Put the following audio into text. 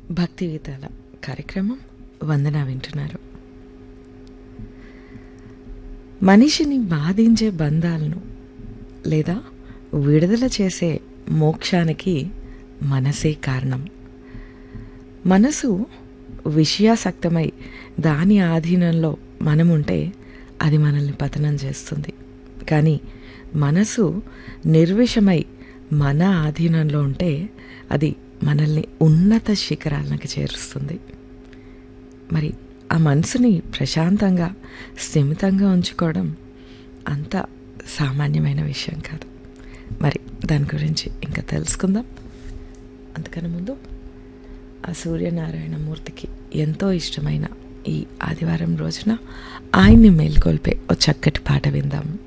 భక్తి గీతాల కార్యక్రమం వందన వింటున్నారు మనిషిని బాధించే బంధాలను లేదా విడుదల చేసే మోక్షానికి మనసే కారణం మనసు విషయాసక్తమై దాని ఆధీనంలో మనముంటే అది మనల్ని పతనం చేస్తుంది కానీ మనసు నిర్విషమై మన ఆధీనంలో ఉంటే అది మనల్ని ఉన్నత శిఖరాలకు చేరుస్తుంది మరి ఆ మనసుని ప్రశాంతంగా స్థిమితంగా ఉంచుకోవడం అంత సామాన్యమైన విషయం కాదు మరి దాని గురించి ఇంకా తెలుసుకుందాం అంతకన్నా ముందు ఆ సూర్యనారాయణ మూర్తికి ఎంతో ఇష్టమైన ఈ ఆదివారం రోజున ఆయన్ని మేల్కొల్పే ఓ చక్కటి పాట విందాం